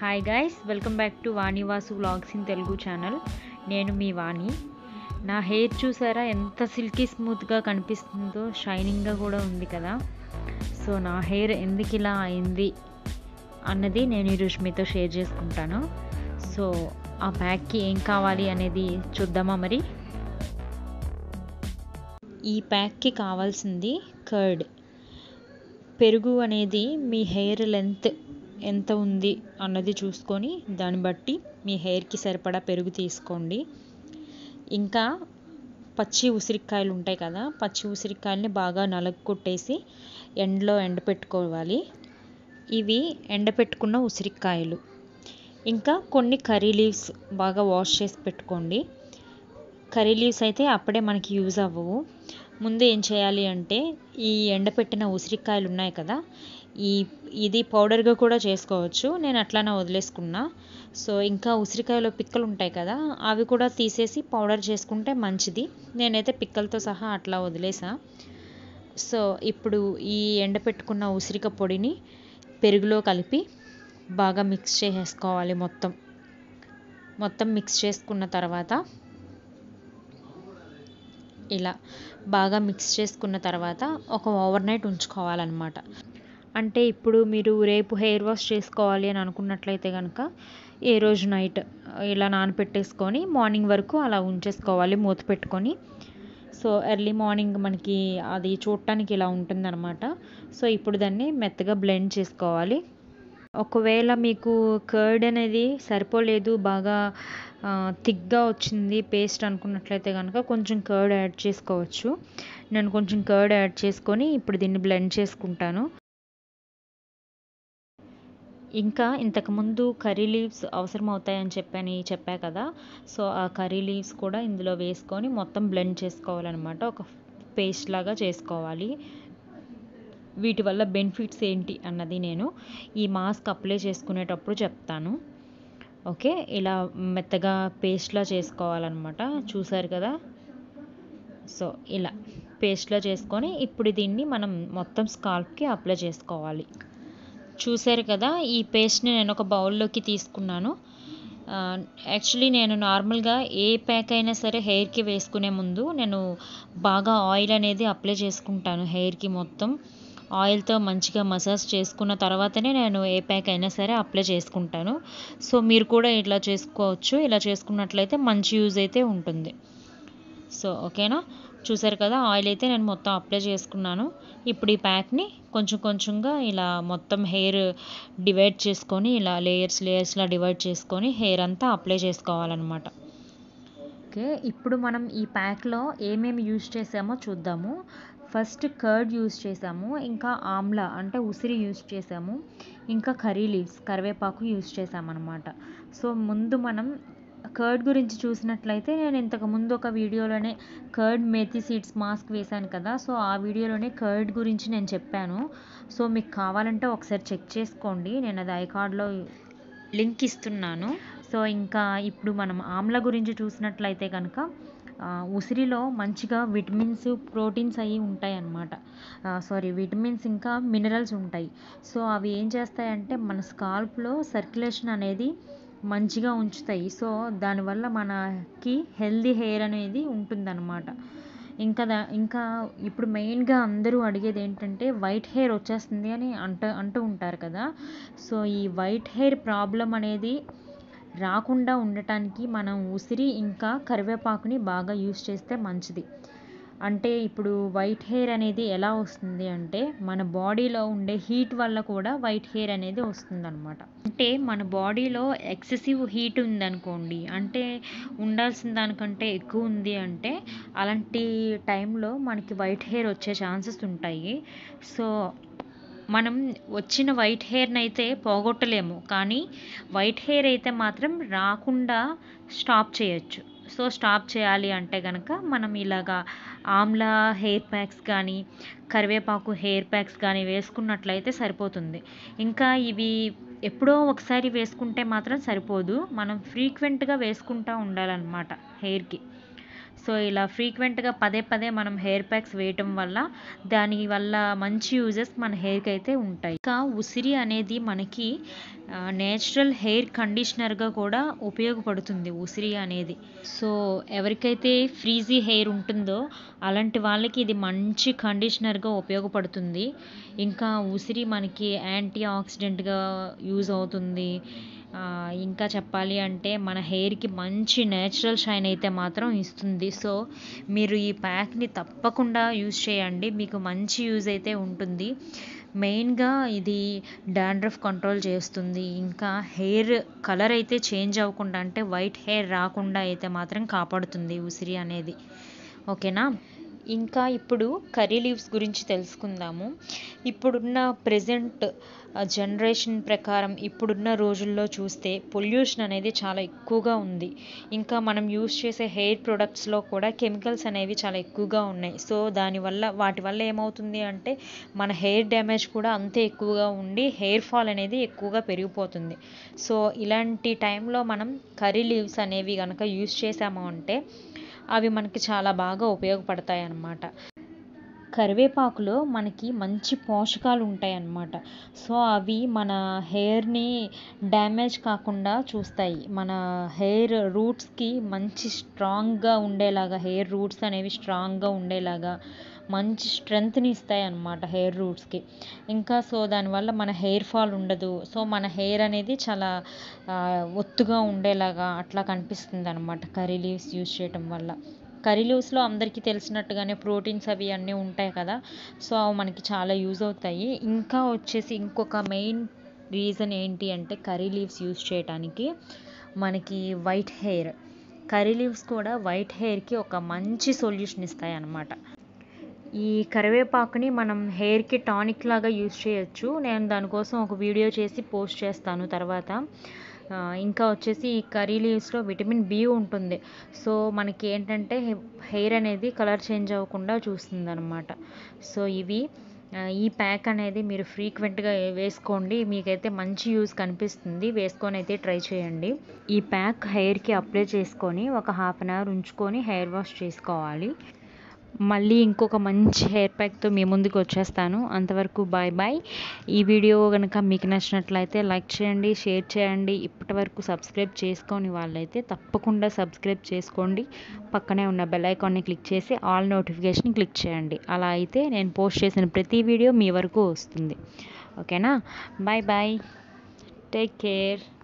hi guys welcome back to Vanivasu vlogs in Telugu channel నేను మీ వాణి నా హెయిర్ చూసారా ఎంత సిల్కీ స్మూత్గా కనిపిస్తుందో షైనింగ్గా కూడా ఉంది కదా సో నా హెయిర్ ఎందుకు ఇలా అయింది అన్నది నేను ఈరోజు మీతో షేర్ చేసుకుంటాను సో ఆ ప్యాక్కి ఏం కావాలి అనేది చూద్దామా మరి ఈ ప్యాక్కి కావాల్సింది కర్డ్ పెరుగు అనేది మీ హెయిర్ లెంత్ ఎంత ఉంది అన్నది చూసుకొని దాన్ని బట్టి మీ హెయిర్కి సరిపడా పెరుగు తీసుకోండి ఇంకా పచ్చి ఉసిరికాయలు ఉంటాయి కదా పచ్చి ఉసిరికాయలని బాగా నలగొట్టేసి ఎండలో ఎండపెట్టుకోవాలి ఇవి ఎండపెట్టుకున్న ఉసిరికాయలు ఇంకా కొన్ని కర్రీ లీవ్స్ బాగా వాష్ చేసి పెట్టుకోండి కర్రీ లీవ్స్ అయితే అప్పుడే మనకి యూజ్ అవ్వవు ముందు ఏం చేయాలి అంటే ఈ ఎండపెట్టిన ఉసిరికాయలు ఉన్నాయి కదా ఈ ఇది పౌడర్గా కూడా చేసుకోవచ్చు నేను అట్లానే వదిలేసుకున్నా సో ఇంకా ఉసిరికాయలో పిక్కలు ఉంటాయి కదా అవి కూడా తీసేసి పౌడర్ చేసుకుంటే మంచిది నేనైతే పిక్కలతో సహా అట్లా వదిలేసా సో ఇప్పుడు ఈ ఎండపెట్టుకున్న ఉసిరిక పొడిని పెరుగులో కలిపి బాగా మిక్స్ చేసేసుకోవాలి మొత్తం మొత్తం మిక్స్ చేసుకున్న తర్వాత ఇలా బాగా మిక్స్ చేసుకున్న తర్వాత ఒక ఓవర్ నైట్ ఉంచుకోవాలన్నమాట అంటే ఇప్పుడు మీరు రేపు హెయిర్ వాష్ చేసుకోవాలి అని అనుకున్నట్లయితే కనుక ఏ రోజు నైట్ ఇలా నానపెట్టేసుకొని మార్నింగ్ వరకు అలా ఉంచేసుకోవాలి మూత పెట్టుకొని సో ఎర్లీ మార్నింగ్ మనకి అది చూడటానికి ఇలా ఉంటుందన్నమాట సో ఇప్పుడు దాన్ని మెత్తగా బ్లెండ్ చేసుకోవాలి ఒకవేళ మీకు కర్డ్ అనేది సరిపోలేదు బాగా థిక్గా వచ్చింది పేస్ట్ అనుకున్నట్లయితే కనుక కొంచెం కర్డ్ యాడ్ చేసుకోవచ్చు నేను కొంచెం కర్డ్ యాడ్ చేసుకొని ఇప్పుడు దీన్ని బ్లెండ్ చేసుకుంటాను ఇంకా ఇంతకుముందు కర్రీ లీవ్స్ అవసరం అవుతాయని చెప్పని చెప్పా కదా సో ఆ కర్రీ లీవ్స్ కూడా ఇందులో వేసుకొని మొత్తం బ్లెండ్ చేసుకోవాలన్నమాట ఒక పేస్ట్ లాగా చేసుకోవాలి వీటి వల్ల బెనిఫిట్స్ ఏంటి అన్నది నేను ఈ మాస్క్ అప్లై చేసుకునేటప్పుడు చెప్తాను ఓకే ఇలా మెత్తగా పేస్ట్లా చేసుకోవాలన్నమాట చూసారు కదా సో ఇలా పేస్ట్లా చేసుకొని ఇప్పుడు దీన్ని మనం మొత్తం స్కాల్ప్కి అప్లై చేసుకోవాలి చూసారు కదా ఈ పేస్ట్ని నేను ఒక బౌల్లోకి తీసుకున్నాను యాక్చువల్లీ నేను నార్మల్గా ఏ ప్యాక్ అయినా సరే హెయిర్కి వేసుకునే ముందు నేను బాగా ఆయిల్ అనేది అప్లై చేసుకుంటాను హెయిర్కి మొత్తం ఆయిల్తో మంచిగా మసాజ్ చేసుకున్న తర్వాతనే నేను ఏ ప్యాక్ అయినా సరే అప్లై చేసుకుంటాను సో మీరు కూడా ఇలా చేసుకోవచ్చు ఇలా చేసుకున్నట్లయితే మంచి యూజ్ అయితే ఉంటుంది సో ఓకేనా చూసారు కదా ఆయిల్ అయితే నేను మొత్తం అప్లై చేసుకున్నాను ఇప్పుడు ఈ ప్యాక్ని కొంచెం కొంచెంగా ఇలా మొత్తం హెయిర్ డివైడ్ చేసుకొని ఇలా లేయర్స్ లేయర్స్లా డివైడ్ చేసుకొని హెయిర్ అంతా అప్లై చేసుకోవాలన్నమాట ఓకే ఇప్పుడు మనం ఈ ప్యాక్లో ఏమేమి యూజ్ చేసామో చూద్దాము ఫస్ట్ కర్డ్ యూజ్ చేసాము ఇంకా ఆమ్లా అంటే ఉసిరి యూజ్ చేసాము ఇంకా కర్రీ లీవ్స్ కరివేపాకు యూజ్ చేసామన్నమాట సో ముందు మనం కర్డ్ గురించి చూసినట్లయితే నేను ఇంతకు ముందు ఒక వీడియోలోనే కర్డ్ మేతి సీడ్స్ మాస్క్ వేశాను కదా సో ఆ వీడియోలోనే కర్డ్ గురించి నేను చెప్పాను సో మీకు కావాలంటే ఒకసారి చెక్ చేసుకోండి నేను అది ఐకార్డ్లో లింక్ ఇస్తున్నాను సో ఇంకా ఇప్పుడు మనం ఆమ్ల గురించి చూసినట్లయితే కనుక ఉసిరిలో మంచిగా విటమిన్స్ ప్రోటీన్స్ అవి ఉంటాయి అన్నమాట సారీ విటమిన్స్ ఇంకా మినరల్స్ ఉంటాయి సో అవి ఏం చేస్తాయంటే మన స్కాల్ప్లో సర్క్యులేషన్ అనేది మంచిగా ఉంచుతాయి సో దానివల్ల మనకి హెల్దీ హెయిర్ అనేది ఉంటుందన్నమాట ఇంకా దా ఇంకా ఇప్పుడు మెయిన్గా అందరూ అడిగేది ఏంటంటే వైట్ హెయిర్ వచ్చేస్తుంది అని అంట అంటూ ఉంటారు కదా సో ఈ వైట్ హెయిర్ ప్రాబ్లం అనేది రాకుండా ఉండటానికి మనం ఉసిరి ఇంకా కరివేపాకుని బాగా యూస్ చేస్తే మంచిది అంటే ఇప్పుడు వైట్ హెయిర్ అనేది ఎలా వస్తుంది అంటే మన బాడీలో ఉండే హీట్ వల్ల కూడా వైట్ హెయిర్ అనేది వస్తుందన్నమాట అంటే మన బాడీలో ఎక్సెసివ్ హీట్ ఉందనుకోండి అంటే ఉండాల్సిన దానికంటే ఎక్కువ ఉంది అంటే అలాంటి టైంలో మనకి వైట్ హెయిర్ వచ్చే ఛాన్సెస్ ఉంటాయి సో మనం వచ్చిన వైట్ హెయిర్ని అయితే పోగొట్టలేము కానీ వైట్ హెయిర్ అయితే మాత్రం రాకుండా స్టాప్ చేయొచ్చు సో స్టాప్ చేయాలి అంటే కనుక మనం ఇలాగా ఆమ్లా హెయిర్ ప్యాక్స్ కానీ కరివేపాకు హెయిర్ ప్యాక్స్ కానీ వేసుకున్నట్లయితే సరిపోతుంది ఇంకా ఇవి ఎప్పుడో ఒకసారి వేసుకుంటే మాత్రం సరిపోదు మనం ఫ్రీక్వెంట్గా వేసుకుంటూ ఉండాలన్నమాట హెయిర్కి సో ఇలా ఫ్రీక్వెంట్గా పదే పదే మనం హెయిర్ ప్యాక్స్ వేయటం వల్ల దాని వల్ల మంచి యూజెస్ మన హెయిర్కి అయితే ఉంటాయి ఇంకా ఉసిరి అనేది మనకి నేచురల్ హెయిర్ కండిషనర్గా కూడా ఉపయోగపడుతుంది ఉసిరి అనేది సో ఎవరికైతే ఫ్రీజీ హెయిర్ ఉంటుందో అలాంటి వాళ్ళకి ఇది మంచి కండిషనర్గా ఉపయోగపడుతుంది ఇంకా ఉసిరి మనకి యాంటీ ఆక్సిడెంట్గా యూజ్ అవుతుంది ఇంకా చెప్పాలి అంటే మన హెయిర్కి మంచి నేచురల్ షైన్ అయితే మాత్రం ఇస్తుంది సో మీరు ఈ ప్యాక్ని తప్పకుండా యూజ్ చేయండి మీకు మంచి యూజ్ అయితే ఉంటుంది మెయిన్గా ఇది డాండ్రఫ్ కంట్రోల్ చేస్తుంది ఇంకా హెయిర్ కలర్ అయితే చేంజ్ అవ్వకుండా అంటే వైట్ హెయిర్ రాకుండా అయితే మాత్రం కాపాడుతుంది ఉసిరి అనేది ఓకేనా ఇంకా ఇప్పుడు కర్రీ లీవ్స్ గురించి తెలుసుకుందాము ఇప్పుడున్న ప్రజెంట్ జనరేషన్ ప్రకారం ఇప్పుడున్న రోజుల్లో చూస్తే పొల్యూషన్ అనేది చాలా ఎక్కువగా ఉంది ఇంకా మనం యూస్ చేసే హెయిర్ ప్రొడక్ట్స్లో కూడా కెమికల్స్ అనేవి చాలా ఎక్కువగా ఉన్నాయి సో దానివల్ల వాటి వల్ల ఏమవుతుంది అంటే మన హెయిర్ డ్యామేజ్ కూడా అంతే ఎక్కువగా ఉండి హెయిర్ ఫాల్ అనేది ఎక్కువగా పెరిగిపోతుంది సో ఇలాంటి టైంలో మనం కర్రీ లీవ్స్ అనేవి కనుక యూస్ చేసాము అంటే అవి మనకి చాలా బాగా ఉపయోగపడతాయి అన్నమాట కరివేపాకులో మనకి మంచి పోషకాలు ఉంటాయి అన్నమాట సో అవి మన హెయిర్ని డ్యామేజ్ కాకుండా చూస్తాయి మన హెయిర్ రూట్స్కి మంచి స్ట్రాంగ్గా ఉండేలాగా హెయిర్ రూట్స్ అనేవి స్ట్రాంగ్గా ఉండేలాగా మంచి స్ట్రెంగ్త్ని ఇస్తాయి అన్నమాట హెయిర్ రూట్స్కి ఇంకా సో దానివల్ల మన హెయిర్ ఫాల్ ఉండదు సో మన హెయిర్ అనేది చాలా ఒత్తుగా ఉండేలాగా అట్లా కనిపిస్తుంది అనమాట కర్రీ లీవ్స్ యూస్ చేయటం వల్ల కర్రీ లీవ్స్లో అందరికీ తెలిసినట్టుగానే ప్రోటీన్స్ అవి అన్నీ ఉంటాయి కదా సో అవి మనకి చాలా యూజ్ అవుతాయి ఇంకా వచ్చేసి ఇంకొక మెయిన్ రీజన్ ఏంటి అంటే కర్రీ లీవ్స్ యూజ్ చేయడానికి మనకి వైట్ హెయిర్ కర్రీ లీవ్స్ కూడా వైట్ హెయిర్కి ఒక మంచి సొల్యూషన్ ఇస్తాయి అన్నమాట ఈ కరివేపాకుని మనం హెయిర్కి టానిక్ లాగా యూజ్ చేయొచ్చు నేను దానికోసం ఒక వీడియో చేసి పోస్ట్ చేస్తాను తర్వాత ఇంకా వచ్చేసి ఈ కర్రీ లీవ్స్లో విటమిన్ బి ఉంటుంది సో మనకి ఏంటంటే హెయిర్ అనేది కలర్ చేంజ్ అవ్వకుండా చూస్తుంది అనమాట సో ఇవి ఈ ప్యాక్ అనేది మీరు ఫ్రీక్వెంట్గా వేసుకోండి మీకైతే మంచి యూజ్ కనిపిస్తుంది వేసుకొని అయితే ట్రై చేయండి ఈ ప్యాక్ హెయిర్కి అప్లై చేసుకొని ఒక హాఫ్ అన్ అవర్ ఉంచుకొని హెయిర్ వాష్ చేసుకోవాలి మళ్ళీ ఇంకొక మంచి హెయిర్ ప్యాక్తో మీ ముందుకు వచ్చేస్తాను అంతవరకు బాయ్ బాయ్ ఈ వీడియో కనుక మీకు నచ్చినట్లయితే లైక్ చేయండి షేర్ చేయండి ఇప్పటి వరకు సబ్స్క్రైబ్ చేసుకొని వాళ్ళైతే తప్పకుండా సబ్స్క్రైబ్ చేసుకోండి పక్కనే ఉన్న బెల్ ఐకాన్ని క్లిక్ చేసి ఆల్ నోటిఫికేషన్ క్లిక్ చేయండి అలా అయితే నేను పోస్ట్ చేసిన ప్రతి వీడియో మీ వరకు వస్తుంది ఓకేనా బాయ్ బాయ్ టేక్ కేర్